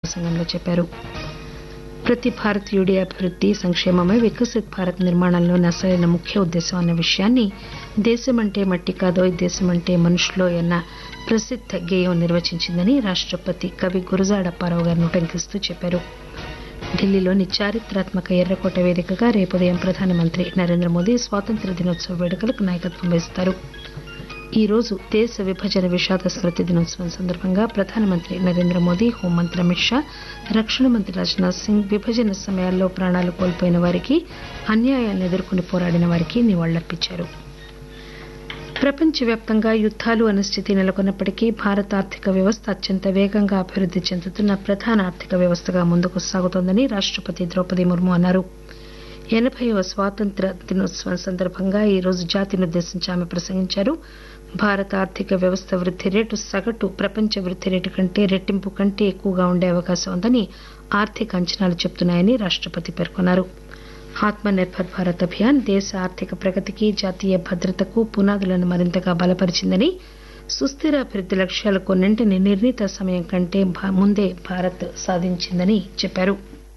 ప్రసంగంలో చెప్పారు ప్రతి భారతీయుడి అభివృద్ది సంక్షేమమే వికసిత్ భారత్ నిర్మాణంలోని అసలైన ముఖ్య ఉద్దేశం అన్న విషయాన్ని దేశమంటే మట్టి కాదోయ్ దేశమంటే మనుషులోయ్ అన్న ప్రసిద్ధ గేయం నిర్వచించిందని రాష్టపతి కవి గురజాడ అప్పారావు గారు ఉటంకిస్తూ చెప్పారు ఢిల్లీలోని చారిత్రాత్మక ఎర్రకోట వేదికగా రేపు ఉదయం ప్రధానమంత్రి నరేంద్ర మోదీ స్వాతంత్ర్య దినోత్సవ వేడుకలకు నాయకత్వం వహిస్తారు ఈ రోజు దేశ విభజన విషాద స్మృతి దినోత్సవం సందర్భంగా ప్రధానమంత్రి నరేంద్ర మోదీ హోంమంత్రి అమిత్ షా రక్షణ మంత్రి రాజ్నాథ్ సింగ్ విభజన సమయాల్లో ప్రాణాలు కోల్పోయిన వారికి అన్యాయాలను ఎదుర్కొని పోరాడిన వారికి నివాళులర్పించారు ప్రపంచవ్యాప్తంగా యుద్దాలు అనిశ్చితి నెలకొన్నప్పటికీ భారత ఆర్థిక వ్యవస్థ అత్యంత వేగంగా అభివృద్ది చెందుతున్న ప్రధాన ఆర్థిక వ్యవస్థగా ముందుకు సాగుతోందని రాష్టపతి ద్రౌపది ముర్ము అన్నారు ఎనభైవ స్వాతంత్ర దినోత్సవం సందర్భంగా ఈ రోజు జాతినుద్దేశించి ఆమె ప్రసంగించారు భారత ఆర్థిక వ్యవస్థ వృద్ది రేటు సగటు ప్రపంచ వృద్ది రేటు కంటే రెట్టింపు కంటే ఎక్కువగా ఉండే అవకాశం ఉందని ఆర్థిక అంచనాలు చెబుతున్నాయని రాష్టపతి పేర్కొన్నారు ఆత్మ నిర్భర్ భారత్ అభియాన్ దేశ ఆర్థిక ప్రగతికి జాతీయ భద్రతకు పునాదులను మరింతగా బలపరిచిందని సుస్థిర అభివృద్ది లక్ష్యాలు కొన్నింటిని నిర్ణీత సమయం కంటే ముందే భారత్ సాధించిందని చెప్పారు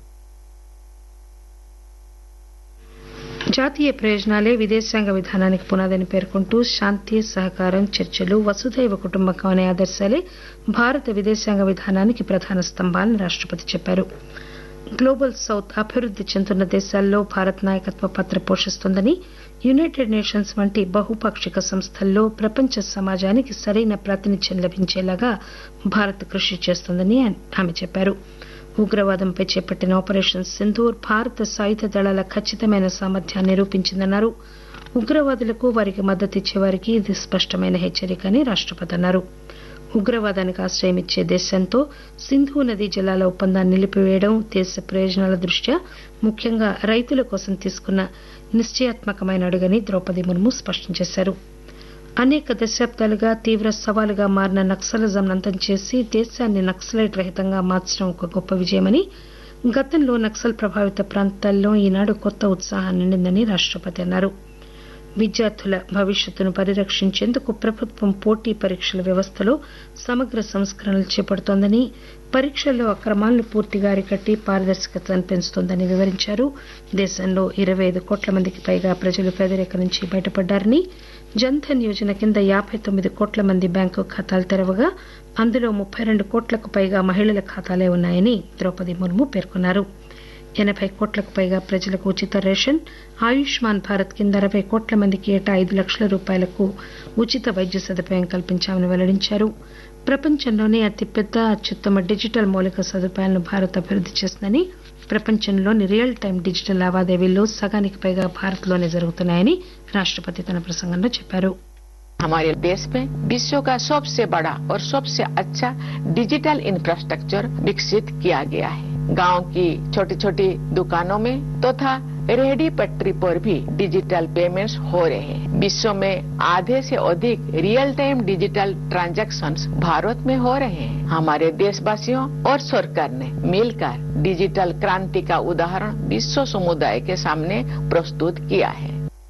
జాతీయ ప్రయోజనాలే విదేశాంగ విధానానికి పునాదని పేర్కొంటూ శాంతి సహకారం చర్చలు వసుదైవ కుటుంబకం అనే ఆదర్శాలే భారత విదేశాంగ విధానానికి ప్రధాన స్తంభాలని రాష్టపతి చెప్పారు గ్లోబల్ సౌత్ అభివృద్ది చెందుతున్న దేశాల్లో భారత్ నాయకత్వ పాత్ర పోషిస్తోందని యునైటెడ్ నేషన్స్ వంటి బహుపాక్షిక సంస్థల్లో ప్రపంచ సమాజానికి సరైన ప్రాతినిధ్యం లభించేలాగా భారత్ కృషి చేస్తోందని ఆమె చెప్పారు ఉగ్రవాదంపై చేపట్టిన ఆపరేషన్ సింధూర్ భారత సాయుధ దళాల ఖచ్చితమైన సామర్థ్యాన్ని నిరూపించిందన్నారు ఉగ్రవాదులకు వారికి మద్దతిచ్చే వారికి ఇది స్పష్టమైన హెచ్చరిక అని రాష్టపతి అన్నారు ఉగ్రవాదానికి ఆశ్రయం ఇచ్చే దేశంతో సింధు నదీ జలాల ఒప్పందాన్ని నిలిపివేయడం దేశ ప్రయోజనాల దృష్ట్యా ముఖ్యంగా రైతుల కోసం తీసుకున్న నిశ్చయాత్మకమైన అడుగని ద్రౌపది ముర్ము స్పష్టం చేశారు అనేక దశాబ్దాలుగా తీవ్ర సవాలుగా మారిన నక్సలిజం అంతం చేసి దేశాన్ని నక్సలైట్ రహితంగా మార్చడం ఒక గొప్ప విజయమని గతంలో నక్సల్ ప్రభావిత ప్రాంతాల్లో ఈనాడు కొత్త ఉత్సాహం నిండిందని రాష్టపతి అన్నారు విద్యార్థుల భవిష్యత్తును పరిరక్షించేందుకు ప్రభుత్వం పోటీ పరీక్షల వ్యవస్థలో సమగ్ర సంస్కరణలు చేపడుతోందని పరీక్షల్లో అక్రమాలను పూర్తిగా అరికట్టి పారదర్శకతను పెంచుతోందని వివరించారు దేశంలో ఇరవై ఐదు కోట్ల మందికి పైగా ప్రజలు పేదరిక నుంచి బయటపడ్డారని జన్ధన్ యోజన కింద యాబై తొమ్మిది కోట్ల మంది బ్యాంకు ఖాతాలు తెరవగా అందులో ముప్పై రెండు కోట్లకు పైగా మహిళల ఖాతాలే ఉన్నాయని ద్రౌపది ముర్ము పేర్కొన్నారు ఎనబై కోట్లకు పైగా ప్రజలకు ఉచిత రేషన్ ఆయుష్మాన్ భారత్ కింద అరవై కోట్ల మందికి ఏటా ఐదు లక్షల రూపాయలకు ఉచిత వైద్య సదుపాయం కల్పించామని వెల్లడించారు ప్రపంచంలోనే అతిపెద్ద అత్యుత్తమ డిజిటల్ మౌలిక సదుపాయాలను భారత్ అభివృద్ది చేసిందని ప్రపంచంలోని రియల్ టైం డిజిటల్ లావాదేవీల్లో సగానికి పైగా భారత్లోనే జరుగుతున్నాయని రాష్టపతి తన ప్రసంగంలో చెప్పారు हमारे देश में विश्व का सबसे बड़ा और सबसे अच्छा डिजिटल इंफ्रास्ट्रक्चर विकसित किया गया है गांव की छोटी छोटी दुकानों में तथा तो रेहड़ी पटरी पर भी डिजिटल पेमेंट्स हो रहे हैं विश्व में आधे से अधिक real time digital transactions Bharat में हो रहे हैं हमारे देशवासियों और सरकार ने मिलकर डिजिटल क्रांति का उदाहरण विश्व समुदाय के सामने प्रस्तुत किया है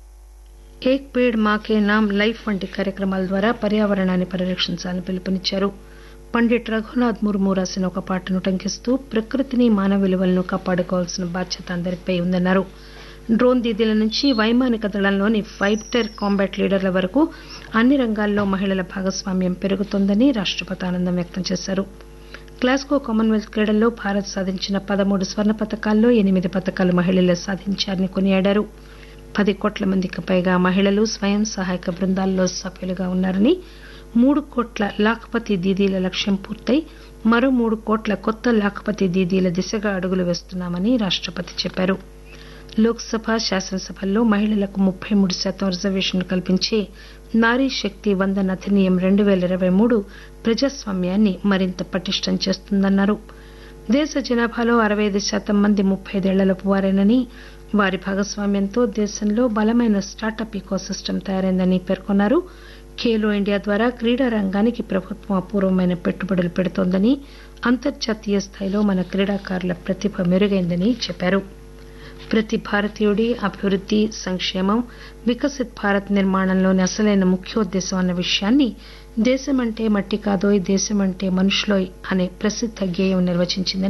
ఏక్ పేడ్ మాకే నామ్ లైఫ్ వంటి కార్యక్రమాల ద్వారా పర్యావరణాన్ని పరిరక్షించాలని పిలుపునిచ్చారు పండిట్ రఘునాథ్ ముర్ము రాసిన ఒక పాటను టంకిస్తూ ప్రకృతిని మానవ విలువలను కాపాడుకోవాల్సిన బాధ్యత అందరిపై ఉందన్నారు డ్రోన్ దీదీల నుంచి వైమానిక దళంలోని ఫైటర్ కాంబాట్ లీడర్ల వరకు అన్ని రంగాల్లో మహిళల భాగస్వామ్యం పెరుగుతోందని రాష్టపతి ఆనందం వ్యక్తం చేశారు గ్లాస్గో కామన్వెల్త్ క్రీడల్లో భారత్ సాధించిన పదమూడు స్వర్ణ పథకాల్లో ఎనిమిది పథకాలు మహిళలే సాధించారని కొనియాడారు పది కోట్ల మందికి పైగా మహిళలు స్వయం సహాయక బృందాల్లో సభ్యులుగా ఉన్నారని మూడు కోట్ల లాఖపతి దీదీల లక్ష్యం పూర్తయి మరో మూడు కోట్ల కొత్త లాఖపతి దీదీల దిశగా అడుగులు వేస్తున్నామని రాష్టపతి చెప్పారు లోక్సభ శాసనసభల్లో మహిళలకు ముప్పై మూడు శాతం రిజర్వేషన్లు కల్పించే నారీ శక్తి వందన్ అధినియం రెండు పేల ఇరవై మూడు ప్రజాస్వామ్యాన్ని మరింత పటిష్టం చేస్తుందన్నారు దేశ జనాభాలో అరవై ఐదు శాతం మంది ముప్పై ఐదేళ్లలోపు వారేనని వారి భాగస్వామ్యంతో దేశంలో బలమైన స్టార్టప్ ఇకోసిస్టమ్ తయారైందని పేర్కొన్నారు ఖేలో ఇండియా ద్వారా క్రీడా రంగానికి ప్రభుత్వం అపూర్వమైన పెట్టుబడులు పెడుతోందని అంతర్జాతీయ స్థాయిలో మన క్రీడాకారుల ప్రతిభ మెరుగైందని చెప్పారు ప్రతి భారతీయుడి అభివృద్ది సంక్షేమం వికసిత్ భారత్ నిర్మాణంలోని అసలైన ముఖ్యోద్దేశం అన్న విషయాన్ని దేశమంటే మట్టి కాదోయ్ దేశమంటే మనుషులోయ్ అనే ప్రసిద్ధ గేయం నిర్వచించిందని